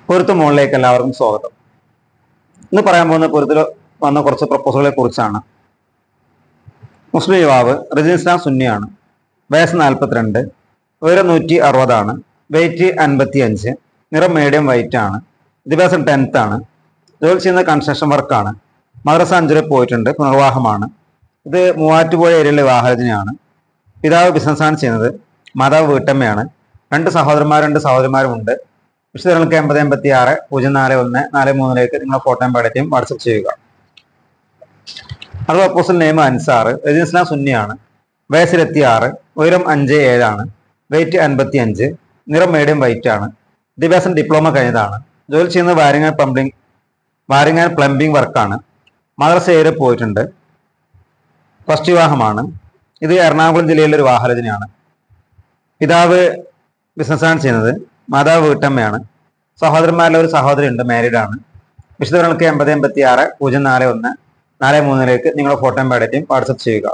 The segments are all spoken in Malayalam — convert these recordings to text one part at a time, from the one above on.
പൊരുത്ത മുകളിലേക്ക് എല്ലാവർക്കും സ്വാഗതം ഇന്ന് പറയാൻ പോകുന്ന പൊരുത്തിൽ വന്ന കുറച്ച് പ്രപ്പോസലുകളെ കുറിച്ചാണ് മുസ്ലിം യുവാവ് റജിൻസ്ന സുന്നിയാണ് വയസ്സ് നാൽപ്പത്തിരണ്ട് ഉയരം നൂറ്റി അറുപതാണ് വെയിറ്റ് അൻപത്തി അഞ്ച് നിറം മീഡിയം വൈറ്റ് ആണ് വിദ്യാഭ്യാസം ടെൻത്ത് ആണ് ജോലി ചെയ്യുന്ന കൺസ്ട്രക്ഷൻ വർക്കാണ് മദ്രസ അഞ്ചുര പോയിട്ടുണ്ട് പുനർവാഹമാണ് ഇത് മൂവാറ്റുപുഴ ഏരിയയിലെ വിവാഹരചനയാണ് പിതാവ് ബിസിനസ്സാണ് ചെയ്യുന്നത് മാതാവ് വീട്ടമ്മയാണ് രണ്ട് സഹോദരന്മാർ രണ്ട് സഹോദരിമാരുമുണ്ട് വിശദങ്ങൾക്ക് എൺപത് എൺപത്തി ആറ് പൂജ്യം നാല് ഒന്ന് നാല് മൂന്നിലേക്ക് നിങ്ങൾ ഫോട്ടോയും പാടത്തെയും വാട്സപ്പ് ചെയ്യുക അത് അപ്പോസൽ നെയിം അൻസാർ രജിസ്ന സുന്നിയാണ് വയസ്സ് ഇരുപത്തി ആറ് ഉയരം അഞ്ച് ഏഴാണ് വെയിറ്റ് അൻപത്തി അഞ്ച് നിറം മീഡിയം വൈറ്റ് ആണ് വിദ്യാഭ്യാസം ഡിപ്ലോമ കഴിഞ്ഞതാണ് ജോലി ചെയ്യുന്നത് വാരിങ്ങ പ്ലംബിംഗ് വാരിങ്ങ പ്ലംബിംഗ് വർക്കാണ് മദ്രസ ഏരിയ പോയിട്ടുണ്ട് ഫസ്റ്റ് വിവാഹമാണ് ഇത് എറണാകുളം ജില്ലയിലെ ഒരു വാഹനജനയാണ് പിതാവ് ബിസിനസ്സാണ് ചെയ്യുന്നത് മാതാവ് വീട്ടമ്മയാണ് സഹോദരന്മാരിലെ ഒരു സഹോദരി ഉണ്ട് മാരീഡ് ആണ് വിശദങ്ങൾക്ക് എൺപത് എൺപത്തി ആറ് പൂജ്യം നാല് ഒന്ന് നാല് മൂന്നിലേക്ക് നിങ്ങൾ ഫോട്ടോയും പാടറ്റും വാട്സപ്പ് ചെയ്യുക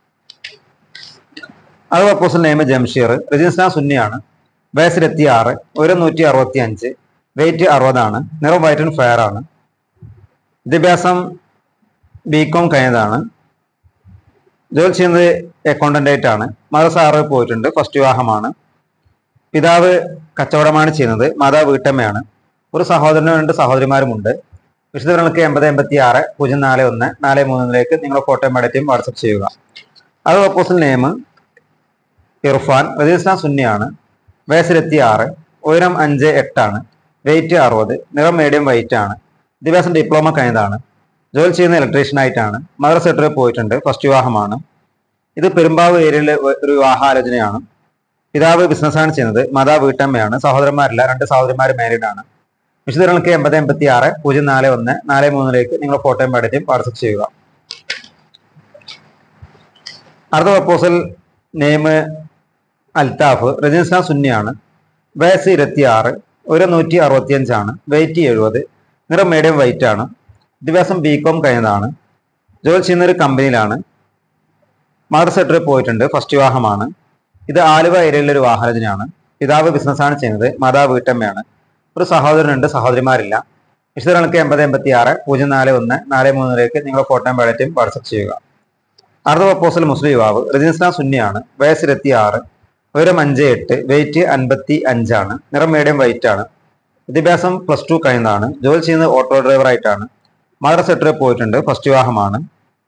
അത് പ്രപ്പോസൽ നെയിം ജംഷീർ രജിസ്ന സുന്നിയാണ് വയസ്സ് ഇരുപത്തി ആറ് ഒരു നൂറ്റി അറുപത്തി അഞ്ച് വെയിറ്റ് അറുപതാണ് നിറം വൈറ്റ് ആൻഡ് ഫെയർ ആണ് വിദ്യാഭ്യാസം ബി കോം കഴിഞ്ഞതാണ് ജോലി ചെയ്യുന്നത് അക്കൗണ്ടന്റ് ആയിട്ടാണ് മദർ സാറ് പോയിട്ടുണ്ട് ഫസ്റ്റ് വിവാഹമാണ് പിതാവ് കച്ചവടമാണ് ചെയ്യുന്നത് മാതാവ് വീട്ടമ്മയാണ് ഒരു സഹോദരനും രണ്ട് സഹോദരിമാരുമുണ്ട് വിശദങ്ങൾക്ക് എൺപത് എൺപത്തി ആറ് പൂജ്യം നാല് ഒന്ന് നാല് മൂന്നിലേക്ക് നിങ്ങൾ ഫോട്ടോയും പടറ്റും വാട്സപ്പ് ചെയ്യുക അത് ഓപ്പോസിൽ നെയിം ഇർഫാൻ രജിസ്ന സുന്നിയാണ് വയസ്സിലെത്തി ആറ് ഉയരം അഞ്ച് എട്ടാണ് വെയിറ്റ് അറുപത് നിറം മീഡിയം വൈറ്റ് ആണ് വിദ്യാഭ്യാസം ഡിപ്ലോമ കഴിഞ്ഞതാണ് ജോലി ചെയ്യുന്ന ഇലക്ട്രീഷ്യൻ ആയിട്ടാണ് മദർ സെക്ടറിൽ പോയിട്ടുണ്ട് ഫസ്റ്റ് വിവാഹമാണ് ഇത് പെരുമ്പാവ് ഏരിയയിലെ ഒരു വിവാഹാലോചനയാണ് പിതാവ് ബിസിനസ്സാണ് ചെയ്യുന്നത് മാതാവ് വീട്ടമ്മയാണ് സഹോദരന്മാരില്ല രണ്ട് സഹോദരന്മാർ മാരീഡ് ആണ് വിശദങ്ങൾക്ക് എൺപത് എൺപത്തി ആറ് പൂജ്യം നാല് ഒന്ന് നാല് മൂന്നിലേക്ക് നിങ്ങൾ ഫോട്ടോയും പാടറ്റും വാട്സപ്പ് ചെയ്യുക അടുത്ത പ്രപ്പോസൽ നെയിം അൽത്താഫ് രജിസ്ന സുന്നിയാണ് വയസ്സ് ഇരുപത്തി ആറ് ഒരു നൂറ്റി അറുപത്തി അഞ്ചാണ് വെയിറ്റ് എഴുപത് നിറം മീഡിയം വൈറ്റ് ആണ് വിദ്യാഭ്യാസം ബി കോം കഴിഞ്ഞതാണ് ജോലി ചെയ്യുന്ന ഒരു കമ്പനിയിലാണ് മദർ സെക്ടറിൽ പോയിട്ടുണ്ട് ഫസ്റ്റ് വിവാഹമാണ് ഇത് ആലുവ ഏരിയയിലെ ഒരു വാഹനജനാണ് പിതാവ് ബിസിനസ്സാണ് ചെയ്യുന്നത് മാതാവ് വീട്ടമ്മയാണ് ഒരു സഹോദരനുണ്ട് സഹോദരിമാരില്ല വിശദങ്ങൾക്ക് എൺപത് എൺപത്തി ആറ് പൂജ്യം നാല് ഒന്ന് നാല് മൂന്നിലേക്ക് നിങ്ങൾ ഫോട്ടോയും പാടറ്റും വാട്സപ്പ് ചെയ്യുക അടുത്ത പ്രപ്പോസൽ മുസ്ലിം യുവാവ് രജിസ്ന സുന്നിയാണ് വയസ്സ് ഇരുപത്തി ആറ് ഉയരം അഞ്ച് എട്ട് വെയിറ്റ് അൻപത്തി അഞ്ചാണ് നിറം മീഡിയം വൈറ്റ് ആണ് വിദ്യാഭ്യാസം പ്ലസ് ടു കഴിഞ്ഞതാണ് ജോലി ചെയ്യുന്നത് ഓട്ടോ ഡ്രൈവർ ആയിട്ടാണ് മദർ സെക്ടറിൽ പോയിട്ടുണ്ട് ഫസ്റ്റ് വിവാഹമാണ്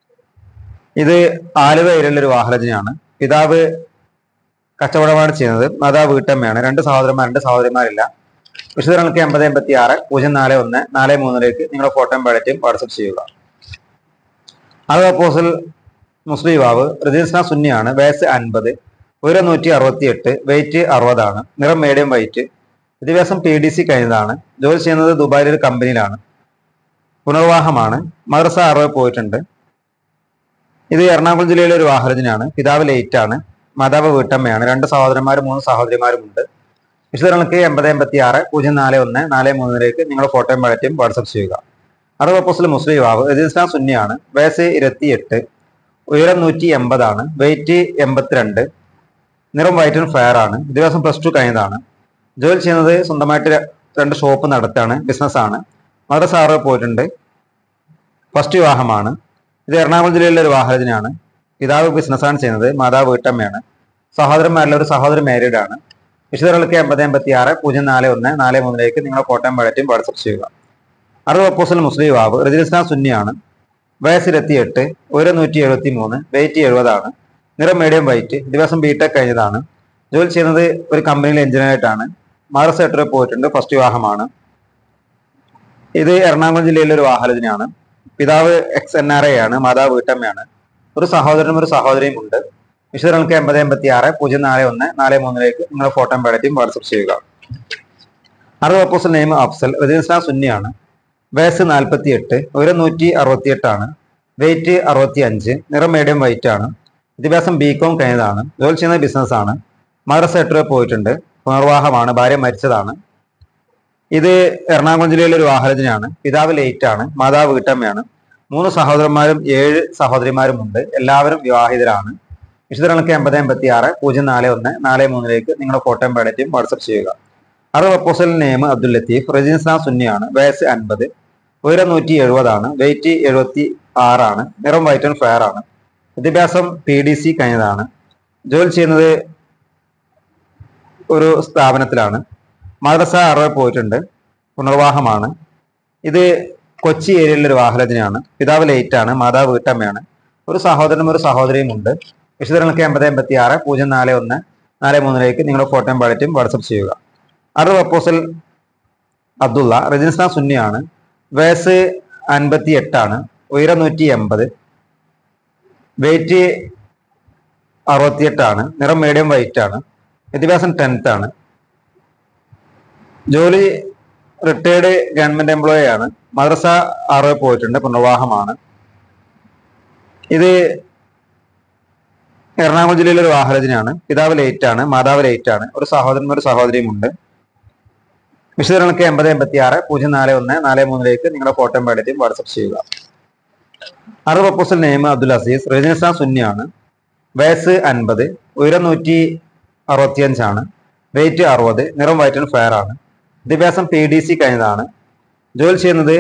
ഇത് ആലുവ ഏരിയയിലെ ഒരു വാഹനജനാണ് പിതാവ് കച്ചവടമാണ് ചെയ്യുന്നത് മാതാവ് വീട്ടമ്മയാണ് രണ്ട് സഹോദരന്മാർ രണ്ട് സഹോദരിമാരില്ല വിശദങ്ങൾക്ക് എൺപത് എൺപത്തി ആറ് പൂജ്യം നാല് ഒന്ന് നാല് മൂന്നിലേക്ക് നിങ്ങളുടെ ഫോട്ടോയും പാടറ്റും വാട്സപ്പ് ചെയ്യുക അത് അപ്പോസൽ മുസ്ലിം യുവാവ് രജിസ്ന സുന്നിയാണ് വയസ്സ് അൻപത് ഉയരം നൂറ്റി അറുപത്തി എട്ട് വെയിറ്റ് അറുപതാണ് നിറം മീഡിയം വൈറ്റ് വിദ്യാഭ്യാസം പി ഡി സി കഴിഞ്ഞതാണ് ജോലി ചെയ്യുന്നത് ദുബായിലെ ഒരു കമ്പനിയിലാണ് പുനർവാഹമാണ് മദ്രസ അറുപത് പോയിട്ടുണ്ട് ഇത് എറണാകുളം ജില്ലയിലെ ഒരു വാഹനജനാണ് പിതാവ് ലേറ്റ് ആണ് മാതാവ് വീട്ടമ്മയാണ് രണ്ട് സഹോദരന്മാരും മൂന്ന് സഹോദരിമാരുമുണ്ട് വിശദങ്ങൾക്ക് എൺപത് എൺപത്തി ആറ് പൂജ്യം നാല് ഒന്ന് നാല് മൂന്നിലേക്ക് നിങ്ങൾ ഫോട്ടോയും പഴറ്റും വാട്സപ്പ് ചെയ്യുക അത് പ്രപ്പോസൽ മുസ്ലിം യുവാവ് രജിസ്ട്രാൻ സുന്നിയാണ് വയസ്സ് ഇരുപത്തി എട്ട് ഉയരം നൂറ്റി എൺപതാണ് വെയിറ്റ് എൺപത്തിരണ്ട് നിറം വൈറ്റ് ആൻഡ് ഫയർ ആണ് വിദ്യാഭ്യാസം പ്ലസ് ടു കഴിഞ്ഞതാണ് ജോലി ചെയ്യുന്നത് സ്വന്തമായിട്ട് ര- രണ്ട് ഷോപ്പ് നടത്താണ് ബിസിനസ്സാണ് മദർ സാറ് പോയിട്ടുണ്ട് ഫസ്റ്റ് വിവാഹമാണ് ഇത് എറണാകുളം ജില്ലയിലെ ഒരു വാഹനജനാണ് പിതാവ് ബിസിനസ്സാണ് ചെയ്യുന്നത് മാതാവ് വീട്ടമ്മയാണ് സഹോദരന്മാരിലെ ഒരു സഹോദരൻ മാരീഡ് ആണ് വിശദങ്ങൾക്ക് എൺപത് എൺപത്തി ആറ് പൂജ്യം നാല് ഒന്ന് നാല് മൂന്നിലേക്ക് നിങ്ങൾ കോട്ടയം പഴറ്റും വാട്സപ്പ് ചെയ്യുക അറുപത് ഒപ്പോസൽ മുസ്ലിം യുവാവ് റജിസ്ന സുന്നിയാണ് വയസ്സ് ഇരുപത്തി എട്ട് ഒരു നൂറ്റി എഴുപത്തി മൂന്ന് വെയിറ്റ് എഴുപതാണ് നിറം മീഡിയം വൈറ്റ് ദിവസം ബിടെക് കഴിഞ്ഞതാണ് ജോലി ചെയ്യുന്നത് ഒരു കമ്പനിയിൽ എഞ്ചിനീയറായിട്ടാണ് മദർ സെക്ടറിൽ പോയിട്ടുണ്ട് ഫസ്റ്റ് വിവാഹമാണ് ഇത് എറണാകുളം ജില്ലയിലെ ഒരു വാഹനജനാണ് പിതാവ് എക്സ് എൻ ആർ ഐ ആണ് മാതാവ് വീട്ടമ്മയാണ് ഒരു സഹോദരനും ഒരു സഹോദരിയും ഉണ്ട് വിശദങ്ങൾക്ക് എൺപത് എൺപത്തി ആറ് പൂജ്യം നാല് ഒന്ന് നാല് മൂന്നിലേക്ക് നിങ്ങൾ ഫോട്ടോയും പാടറ്റും വാട്സപ്പ് ചെയ്യുക അറുപത് അപ്പോസൽ നെയിം അഫ്സൽ രജിസ്ന സുന്നിയാണ് വയസ്സ് നാൽപ്പത്തി എട്ട് ഒരു നൂറ്റി അറുപത്തി എട്ടാണ് വെയിറ്റ് അറുപത്തി അഞ്ച് നിറം മീഡിയം വൈറ്റ് ആണ് വിദ്യാഭ്യാസം ബി കോം കഴിഞ്ഞതാണ് ജോലി ചെയ്യുന്ന ബിസിനസ് ആണ് മദർ സെക്ടറിൽ പോയിട്ടുണ്ട് പുനർവാഹമാണ് ഭാര്യ മരിച്ചതാണ് ഇത് എറണാകുളം ജില്ലയിലെ ഒരു വാഹനജനാണ് പിതാവ് ലേറ്റ് ആണ് മാതാവ് വീട്ടമ്മയാണ് മൂന്ന് സഹോദരന്മാരും ഏഴ് സഹോദരിമാരും ഉണ്ട് എല്ലാവരും വിവാഹിതരാണ് വിശദങ്ങൾക്ക് എൺപത് എൺപത്തി ആറ് പൂജ്യം നാല് ഒന്ന് നാല് മൂന്നിലേക്ക് നിങ്ങളുടെ കോട്ടയം പേടറ്റും വാട്സപ്പ് ചെയ്യുക അത് പ്രപ്പോസൽ നെയിം അബ്ദുൽ ലത്തീഫ് റജിൻസാ സുന്നിയാണ് വയസ്സ് അൻപത് ഉയരം നൂറ്റി എഴുപതാണ് വെയിറ്റ് എഴുപത്തി ആറാണ് നിറം വൈറ്റ് ആൻഡ് ഫെയർ ആണ് വിദ്യാഭ്യാസം പി ഡി സി കഴിഞ്ഞതാണ് ജോലി ചെയ്യുന്നത് ഒരു സ്ഥാപനത്തിലാണ് മദ്രസ അറവ് പോയിട്ടുണ്ട് പുനർവാഹമാണ് ഇത് കൊച്ചി ഏരിയയിലെ ഒരു വാഹനത്തിനാണ് പിതാവ് ലേറ്റ് ആണ് മാതാവ് വീട്ടമ്മയാണ് ഒരു സഹോദരനും ഒരു സഹോദരിയും ഉണ്ട് വിശദങ്ങൾക്ക് എൺപത് എൺപത്തി ആറ് പൂജ്യം നാല് ഒന്ന് നാല് മൂന്നിലേക്ക് നിങ്ങളുടെ ഫോട്ടോയും പാടറ്റും വാട്സപ്പ് ചെയ്യുക അടുത്ത പ്രപ്പോസൽ അബ്ദുള്ള റജിൻസ്ന സുന്നിയാണ് വയസ്സ് അൻപത്തി എട്ടാണ് ഉയരം നൂറ്റി എൺപത് വെയിറ്റ് അറുപത്തിയെട്ടാണ് നിറം മീഡിയം വൈറ്റ് ആണ് വിദ്യാഭ്യാസം ടെൻത്ത് ആണ് ജോലി റിട്ടയർഡ് ഗവൺമെന്റ് എംപ്ലോയി ആണ് മദ്രസ ആറ് പോയിട്ടുണ്ട് പുനർവാഹമാണ് ഇത് എറണാകുളം ജില്ലയിലെ ഒരു വാഹനത്തിനാണ് പിതാവ് ലേറ്റ് ആണ് മാതാവ് ലേറ്റ് ആണ് ഒരു സഹോദരനും ഒരു സഹോദരിയും ഉണ്ട് വിശദങ്ങൾക്ക് എൺപത് എൺപത്തി ആറ് പൂജ്യം നാല് ഒന്ന് നാല് മൂന്നിലേക്ക് നിങ്ങളുടെ ഫോട്ടോയും പാടറ്റും വാട്സപ്പ് ചെയ്യുക അറുപത് പ്രപ്പോസൽ നെയിം അബ്ദുൽ അസീസ് റജിനിസ്ലാം സുന്നിയാണ് വയസ്സ് അൻപത് ഉയരം നൂറ്റി അറുപത്തിയഞ്ചാണ് വെയിറ്റ് അറുപത് നിറം വൈറ്റ് ആൻഡ് ഫെയർ ആണ് വിദ്യാഭ്യാസം പി ഡി സി കഴിഞ്ഞതാണ് ജോലി ചെയ്യുന്നത്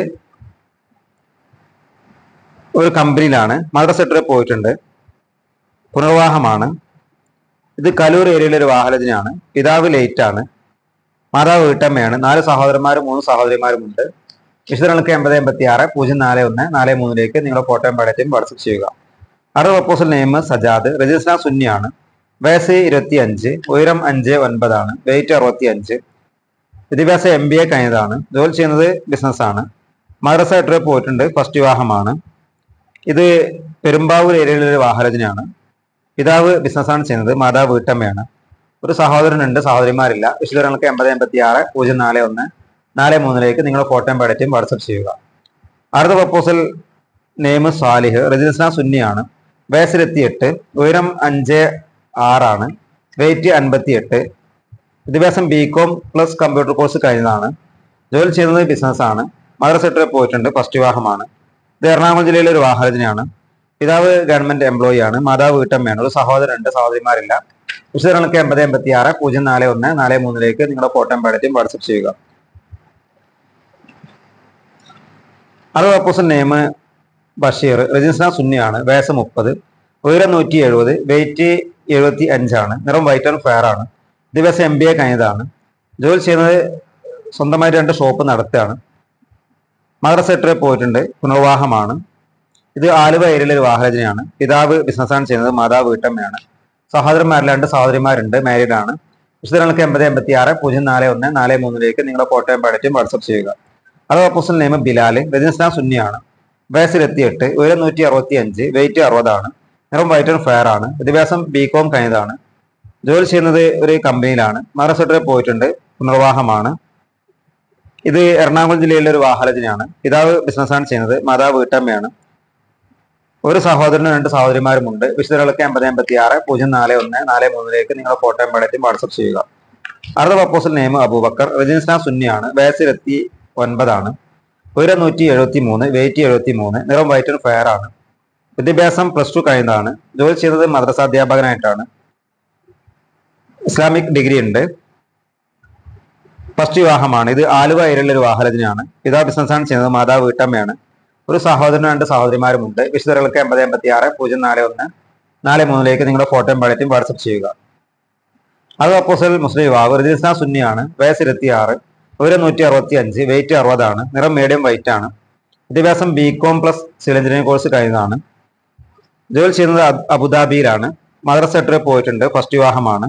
ഒരു കമ്പനിയിലാണ് മദ്രസ സെക്ടറിൽ പോയിട്ടുണ്ട് പുനർവാഹമാണ് ഇത് കലൂർ ഏരിയയിലെ ഒരു വാഹനത്തിനാണ് പിതാവ് ലേറ്റ് ആണ് മാതാവ് വീട്ടമ്മയാണ് നാല് സഹോദരന്മാരും മൂന്ന് സഹോദരിമാരും ഉണ്ട് വിശദങ്ങൾക്ക് എൺപത് എൺപത്തി ആറ് പൂജ്യം നാല് ഒന്ന് നാല് മൂന്നിലേക്ക് നിങ്ങളുടെ ഫോട്ടോയും പാടറ്റും വാട്സപ്പ് ചെയ്യുക അടുത്ത പ്രപ്പോസൽ നെയിം സജാദ് രജിസ്ട്രാർ സുന്നിയാണ് വയസ്സ് ഇരുപത്തി അഞ്ച് ഉയരം അഞ്ച് ഒൻപതാണ് വെയിറ്റ് അറുപത്തി അഞ്ച് വിദ്യാഭ്യാസം എം ബി എ കഴിഞ്ഞതാണ് ജോലി ചെയ്യുന്നത് ബിസിനസ്സാണ് മദ്രസ സെക്ടറിൽ പോയിട്ടുണ്ട് ഫസ്റ്റ് വിവാഹമാണ് ഇത് പെരുമ്പാവൂർ ഏരിയയിലെ ഒരു വാഹനത്തിനാണ് പിതാവ് ബിസിനസ്സാണ് ചെയ്യുന്നത് മാതാവ് വീട്ടമ്മയാണ് ഒരു സഹോദരനുണ്ട് സഹോദരിമാരില്ല വിശദങ്ങൾക്ക് എൺപത് എൺപത്തി ആറ് പൂജ്യം നാല് ഒന്ന് നാല് മൂന്നിലേക്ക് നിങ്ങൾ ഫോട്ടോയും പാടറ്റും വാട്സപ്പ് ചെയ്യുക അടുത്ത പ്രപ്പോസൽ നെയിം സാലിഹ് റജിസ്ന സുന്നിയാണ് വയസ്സിലെത്തി എട്ട് ഉയരം അഞ്ച് ആറാണ് വെയിറ്റ് അൻപത്തി എട്ട് വിദ്യാഭ്യാസം B com plus computer course കഴിഞ്ഞതാണ് ജോലി ചെയ്യുന്നത് ബിസിനസ്സാണ് മദ്രസ സെക്ടറിൽ പോയിട്ടുണ്ട് ഫസ്റ്റ് വിവാഹമാണ് ഇത് എറണാകുളം ജില്ലയിലെ ഒരു വാഹനത്തിനാണ് പിതാവ് ഗവൺമെന്റ് എംപ്ലോയി ആണ് മാതാവ് വീട്ടമ്മയാണ് ഒരു സഹോദരനുണ്ട് സഹോദരിമാരില്ല വിശദങ്ങൾക്ക് എൺപത് എൺപത്തി ആറ് പൂജ്യം നാല് ഒന്ന് നാല് മൂന്നിലേക്ക് നിങ്ങളുടെ ഫോട്ടോയും പാടറ്റും വാട്സപ്പ് ചെയ്യുക അത് പ്രപ്പോസൽ നെയിം ബഷീർ രജിസ്ന സുന്നിയാണ് വയസ്സ് മുപ്പത് ഉയരം നൂറ്റി എഴുപത് വെയിറ്റ് എഴുപത്തി അഞ്ചാണ് നിറം വൈറ്റ് ആൻഡ് ഫെയർ ആണ് ദിവസം എം ബി എ കഴിഞ്ഞതാണ് ജോലി ചെയ്യുന്നത് സ്വന്തമായി രണ്ട് ഷോപ്പ് നടത്തുകയാണ് മദ്രസ സെക്ടറിൽ പോയിട്ടുണ്ട് പുനർവാഹമാണ് ഇത് ആലുവ ഏരിയയിലെ ഒരു വാഹനജനയാണ് പിതാവ് ബിസിനസ്സാണ് ചെയ്യുന്നത് മാതാവ് വീട്ടമ്മയാണ് സഹോദരന്മാരിൽ രണ്ട് സഹോദരിമാരുണ്ട് മാരീഡ് ആണ് വിശദങ്ങൾക്ക് എൺപത് എൺപത്തി ആറ് പൂജ്യം നാല് ഒന്ന് നാല് മൂന്നിലേക്ക് നിങ്ങളുടെ ഫോട്ടോയും പാടറ്റും വാട്സപ്പ് ചെയ്യുക അത് ഓപ്പോസിറ്റ് നെയിം ബിലാല് രജനിസ്ന സുന്നിയാണ് വയസ്സിലെത്തി എട്ട് ഉയരം നൂറ്റി അറുപത്തി അഞ്ച് വെയിറ്റ് അറുപതാണ് നിറം വൈറ്റ് ആൻഡ് ഫെയർ ആണ് വിദ്യാഭ്യാസം ബി കോം കഴിഞ്ഞതാണ് ജോലി ചെയ്യുന്നത് ഒരു കമ്പനിയിലാണ് മഹാരാഷ്ട്രയിൽ പോയിട്ടുണ്ട് പുനർവാഹമാണ് ഇത് എറണാകുളം ജില്ലയിലെ ഒരു വാഹനത്തിനാണ് പിതാവ് ബിസിനസ്സാണ് ചെയ്യുന്നത് മാതാവ് വീട്ടമ്മയാണ് ഒരു സഹോദരനും രണ്ട് സഹോദരിമാരുമുണ്ട് വിശദങ്ങൾക്ക് എൺപത് എൺപത്തി ആറ് പൂജ്യം നാല് ഒന്ന് നാല് മൂന്നിലേക്ക് നിങ്ങളുടെ ഫോട്ടോയും പടറ്റും വാട്സപ്പ് ചെയ്യുക അടുത്ത പ്രപ്പോസൽ നെയിം അബൂബക്കർ റജിൻസ്ന സുന്നിയാണ് വയസ്സിലെത്തി ഒൻപതാണ് ഉയരം നൂറ്റി എഴുപത്തി മൂന്ന് വെയിറ്റ് എഴുപത്തി മൂന്ന് നിറം വൈറ്റ് ആൻഡ് ഫെയർ ആണ് വിദ്യാഭ്യാസം പ്ലസ് ടു കഴിഞ്ഞതാണ് ജോലി ചെയ്യുന്നത് മദ്രസ അധ്യാപകനായിട്ടാണ് ഇസ്ലാമിക് ഡിഗ്രി ഉണ്ട് ഫസ്റ്റ് വിവാഹമാണ് ഇത് ആലുവ ഏരിയയിലെ ഒരു വാഹനത്തിനാണ് പിതാ ബിസിനസ്സാണ് ചെയ്യുന്നത് മാതാവ് വീട്ടമ്മയാണ് ഒരു സഹോദരനും രണ്ട് സഹോദരിമാരുമുണ്ട് വിശദങ്ങൾക്ക് എൺപത് എൺപത്തി ആറ് പൂജ്യം നാല് ഒന്ന് നാല് മൂന്നിലേക്ക് നിങ്ങളുടെ ഫോട്ടോയും പടറ്റും വാട്സപ്പ് ചെയ്യുക അത് അപ്പോസൽ മുസ്ലിം വിവാഹം രജിസ്ന സുന്നിയാണ് വയസ്സ് ഇരുപത്തി ആറ് ഉയരം നൂറ്റി അറുപത്തി അഞ്ച് വെയിറ്റ് അറുപതാണ് നിറം മീഡിയം വൈറ്റ് ആണ് വിദ്യാഭ്യാസം B com plus civil engineering course കഴിഞ്ഞതാണ് ജോലി ചെയ്യുന്നത് അബ് അബുദാബിയിലാണ് മദ്രസ സെക്ടറിൽ പോയിട്ടുണ്ട് ഫസ്റ്റ് വിവാഹമാണ്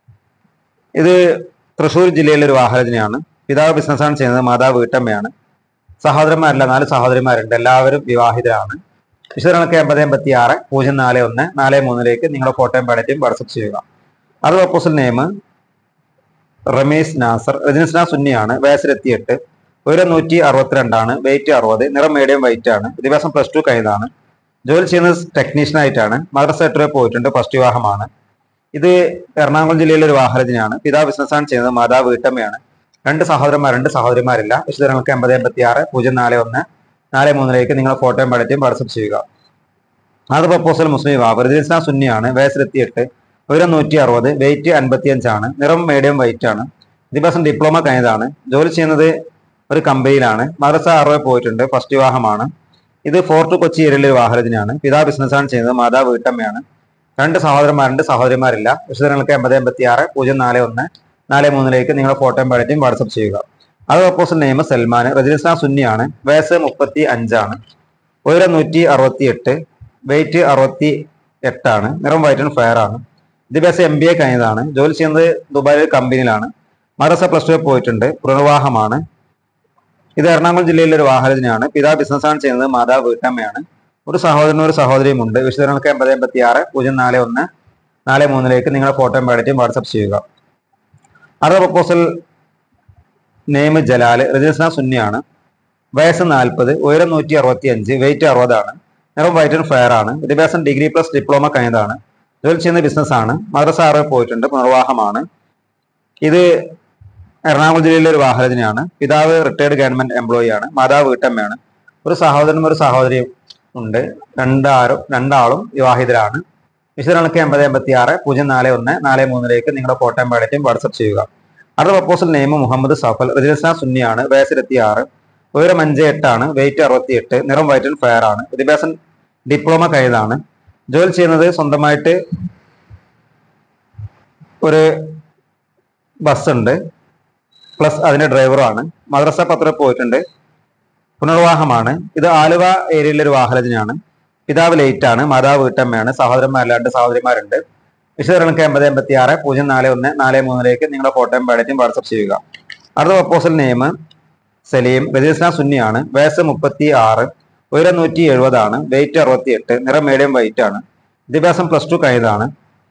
ഇത് തൃശ്ശൂർ ജില്ലയിലെ ഒരു വാഹനത്തിനാണ് പിതാവ് ബിസിനസ്സാണ് ചെയ്യുന്നത് മാതാവ് വീട്ടമ്മയാണ് സഹോദരന്മാരല്ല നാല് സഹോദരിമാരുണ്ട് എല്ലാവരും വിവാഹിതരാണ് വിശദങ്ങൾക്ക് എൺപത് എൺപത്തി ആറ് പൂജ്യം നാല് ഒന്ന് നാല് മൂന്നിലേക്ക് നിങ്ങളുടെ ഫോട്ടോയും പടറ്റും വാട്സപ്പ് ചെയ്യുക അത് ഓപ്പോസിറ്റ് നെയിം റമീസ് നാസർ രജനിസ്ന സുന്നിയാണ് വയസ്സിലെത്തിയെട്ട് ഉയരം നൂറ്റി അറുപത്തിരണ്ടാണ് വെയിറ്റ് അറുപത് നിറം മീഡിയം വൈറ്റ് ആണ് വിദ്യാഭ്യാസം പ്ലസ് ടു കഴിഞ്ഞതാണ് ജോലി ചെയ്യുന്നത് ടെക്നീഷ്യൻ ആയിട്ടാണ് മദ്രസ സെക്ടറിൽ പോയിട്ടുണ്ട് ഫസ്റ്റ് വിവാഹമാണ് ഇത് എറണാകുളം ജില്ലയിലെ ഒരു വാഹനത്തിനാണ് പിതാവ് ബിസിനസ്സാണ് ചെയ്യുന്നത് മാതാവ് വീട്ടമ്മയാണ് രണ്ട് സഹോദരന്മാർ രണ്ട് സഹോദരിമാരില്ല വിശദങ്ങൾക്ക് എൺപത് എൺപത്തി ആറ് പൂജ്യം നാല് ഒന്ന് നാല് മൂന്നിലേക്ക് നിങ്ങൾ ഫോട്ടോയും പടറ്റും വാട്സപ്പ് ചെയ്യുക അത് പ്രപ്പോസൽ മുസ്ലിം വിവാഹം രജിസ്ന സുന്നിയാണ് വയസ്സിലെത്തിയെട്ട് ഉയരം നൂറ്റി അറുപത് വെയിറ്റ് അൻപത്തി അഞ്ചാണ് നിറം മീഡിയം വൈറ്റ് ആണ് വിദ്യാഭ്യാസം ഡിപ്ലോമ കഴിഞ്ഞതാണ് ജോലി ചെയ്യുന്നത് ഒരു കമ്പനിയിലാണ് മദ്രസ അറുപത് പോയിട്ടുണ്ട് ഫസ്റ്റ് വിവാഹമാണ് ഇത് ഫോർട്ട് കൊച്ചി ഏരിയയിലെ വാഹനത്തിനാണ് പിതാ ബിസിനസ്സാണ് ചെയ്യുന്നത് മാതാവ് വീട്ടമ്മയാണ് രണ്ട് സഹോദരന്മാരുണ്ട് സഹോദരിമാരില്ല വിശദങ്ങൾക്ക് എൺപത് എൺപത്തി ആറ് പൂജ്യം നാല് ഒന്ന് നാല് മൂന്നിലേക്ക് നിങ്ങളുടെ ഫോട്ടോയും പാടറ്റും വാട്സപ്പ് ചെയ്യുക അത് ഓപ്പോസിൽ നെയിം സൽമാൻ റജിനിസ്ന സുന്നിയാണ് വയസ്സ് മുപ്പത്തി അഞ്ചാണ് ഉയരം നൂറ്റി അറുപത്തി എട്ട് വെയിറ്റ് അറുപത്തി എട്ടാണ് നിറം വൈറ്റ് ആൻഡ് ഫയർ ആണ് വിദ്യാഭ്യാസം എം ബി എ കഴിഞ്ഞതാണ് ജോലി ചെയ്യുന്നത് ദുബായിലെ ഒരു കമ്പനിയിലാണ് മദ്രസ പ്ലസ് ടു പോയിട്ടുണ്ട് പുനർവാഹമാണ് ഇത് എറണാകുളം ജില്ലയിലെ ഒരു വാഹനത്തിനാണ് പിതാ ബിസിനസ്സാണ് ചെയ്യുന്നത് മാതാവ് വീട്ടമ്മയാണ് ഒരു സഹോദരനും ഒരു സഹോദരിയും ഉണ്ട് വിശദങ്ങൾക്ക് എൺപത് എൺപത്തി ആറ് പൂജ്യം നാല് ഒന്ന് നാല് മൂന്നിലേക്ക് നിങ്ങളുടെ ഫോട്ടോയും പാടറ്റും വാട്സപ്പ് ചെയ്യുക അടുത്ത പ്രപ്പോസൽ നെയിം ജലാൽ രജിസ്ന സുന്നിയാണ് വയസ്സ് നാൽപ്പത് ഉയരം നൂറ്റി അറുപത്തി അഞ്ച് വെയിറ്റ് അറുപതാണ് നിറം വൈറ്റ് ആൻഡ് ഫയർ ആണ് വിദ്യാഭ്യാസം ഡിഗ്രി പ്ലസ് ഡിപ്ലോമ കഴിഞ്ഞതാണ് ജോലി ചെയ്യുന്ന ബിസിനസ്സാണ് മദ്രസ ആറ് പോയിട്ടുണ്ട് പുനർവാഹമാണ് ഇത് എറണാകുളം ജില്ലയിലെ ഒരു വാഹനത്തിനാണ് പിതാവ് റിട്ടയർഡ് ഗവൺമെന്റ് എംപ്ലോയി ആണ് മാതാവ് വീട്ടമ്മയാണ് ഒരു സഹോദരനും ഒരു സഹോദരിയും ഉണ്ട് രണ്ടാരും രണ്ടാളും വിവാഹിതരാണ് വിശദങ്ങൾക്ക് എൺപത് എൺപത്തി ആറ് പൂജ്യം നാല് ഒന്ന് നാല് മൂന്നിലേക്ക് നിങ്ങളുടെ ഫോട്ടോയും പാടറ്റും വാട്സപ്പ് ചെയ്യുക അടുത്ത പ്രപ്പോസൽ നെയിം മുഹമ്മദ് സഫൽ രജിസ്ന സുന്നിയാണ് വയസ്സ് ഇരുപത്തി ആറ് ഉയരം അഞ്ച് എട്ടാണ് വെയിറ്റ് അറുപത്തി എട്ട് നിറം വൈറ്റ് ആൻഡ് ഫയർ ആണ് വിദ്യാഭ്യാസം ഡിപ്ലോമ കഴിഞ്ഞതാണ് ജോലി ചെയ്യുന്നത് സ്വന്തമായിട്ട് ഒരു ബസ് ഉണ്ട് പ്ലസ് അതിന്റെ ഡ്രൈവറുമാണ് മദ്രസ പത്ര പോയിട്ടുണ്ട് പുനർവാഹമാണ് ഇത് ആലുവ ഏരിയയിലെ ഒരു വാഹനത്തിനാണ് പിതാവ് ലേറ്റ് ആണ് മാതാവ് വീട്ടമ്മയാണ് സഹോദരന്മാർ രണ്ട് സഹോദരിമാരുണ്ട് വിശദങ്ങൾക്ക് എൺപത് എൺപത്തി ആറ് പൂജ്യം നാല് ഒന്ന് നാല് മൂന്നിലേക്ക് നിങ്ങളുടെ ഫോട്ടോയും പാടറ്റും വാട്സപ്പ് ചെയ്യുക അടുത്ത പ്രപ്പോസൽ നെയിം സലീം രജിസ്ന സുന്നിയാണ് വയസ്സ് മുപ്പത്തി ആറ് ഉയരം നൂറ്റി എഴുപതാണ് വെയിറ്റ് അറുപത്തി എട്ട് നിറം മീഡിയം വൈറ്റ് ആണ് വിദ്യാഭ്യാസം പ്ലസ് ടു കഴിഞ്ഞതാണ്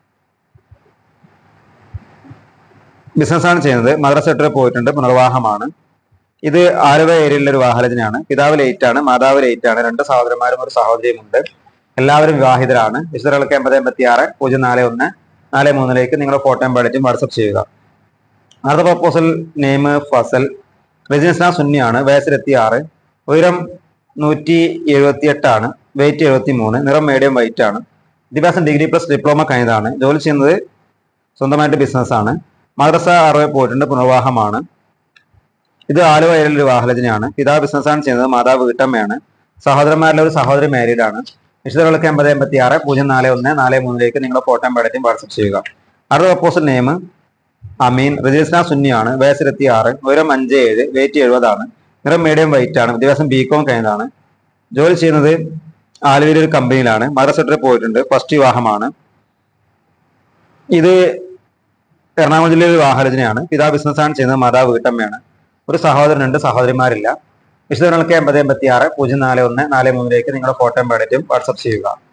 ബിസിനസ്സാണ് ചെയ്യുന്നത് മദ്രസ സെക്ടറിൽ പോയിട്ടുണ്ട് പുനർവാഹമാണ് ഇത് ആലുവ ഏരിയയിലെ ഒരു വാഹനത്തിനാണ് പിതാവ് ലേറ്റ് ആണ് മാതാവ് ലേറ്റ് ആണ് രണ്ട് സഹോദരന്മാരും ഒരു സഹോദരിയും ഉണ്ട് എല്ലാവരും വിവാഹിതരാണ് വിശദങ്ങൾക്ക് എൺപത് എൺപത്തി ആറ് പൂജ്യം നാല് ഒന്ന് നാല് മൂന്നിലേക്ക് നിങ്ങളുടെ ഫോട്ടോയും പാടറ്റും വാട്സപ്പ് ചെയ്യുക അടുത്ത പ്രപ്പോസൽ നെയിം ഫസൽ രജനീസ്ന സുന്നിയാണ് വയസ്സിലെത്തി ആറ് ഉയരം നൂറ്റി എഴുപത്തി എട്ടാണ് വെയിറ്റ് എഴുപത്തി മൂന്ന് നിറം മീഡിയം വൈറ്റ് ആണ് വിദ്യാഭ്യാസം ഡിഗ്രി പ്ലസ് ഡിപ്ലോമ കഴിഞ്ഞതാണ് ജോലി ചെയ്യുന്നത് സ്വന്തമായിട്ട് ബിസിനസ്സാണ് മദ്രസ അറുപത് പോയിട്ടുണ്ട് പുനർവാഹമാണ് ഇത് ആലുവ ഏരിയയിലെ ഒരു വാഹനത്തിനാണ് പിതാവ് ബിസിനസ്സാണ് ചെയ്യുന്നത് മാതാവ് വീട്ടമ്മയാണ് സഹോദരന്മാരിലെ ഒരു സഹോദരി മാരീഡ് ആണ് വിശദങ്ങൾക്ക് എൺപത് എൺപത്തി ആറ് പൂജ്യം നാല് ഒന്ന് നാല് മൂന്നിലേക്ക് നിങ്ങളുടെ ഫോട്ടോയും പാടറ്റും വാട്സപ്പ് ചെയ്യുക അടുത്ത പ്രപ്പോസൽ നെയിം അമീൻ രജിസ്ന സുന്നിയാണ് വയസ്സിലെത്തി ആറ് ഉയരം അഞ്ച് ഏഴ് വെയിറ്റ് എഴുപതാണ് നിറം മീഡിയം വൈറ്റ് ആണ് വിദ്യാഭ്യാസം ബി കോം കഴിഞ്ഞതാണ് ജോലി ചെയ്യുന്നത് ആലുവയിലെ ഒരു കമ്പനിയിലാണ് മദ്രസെക്ടറിൽ പോയിട്ടുണ്ട് ഫസ്റ്റ് വിവാഹമാണ് ഇത് എറണാകുളം ജില്ലയിലെ ഒരു വാഹനത്തിനെയാണ് പിതാവ് ബിസിനസ്സാണ് ചെയ്യുന്നത് മാതാവ് വീട്ടമ്മയാണ് ഒരു സഹോദരനുണ്ട് സഹോദരിമാരില്ല വിശദങ്ങൾക്ക് എൺപത് എൺപത്തി ആറ് പൂജ്യം നാല് ഒന്ന് നാല് മൂന്നിലേക്ക് നിങ്ങളുടെ ഫോട്ടോയും പാടറ്റും വാട്സപ്പ് ചെയ്യുക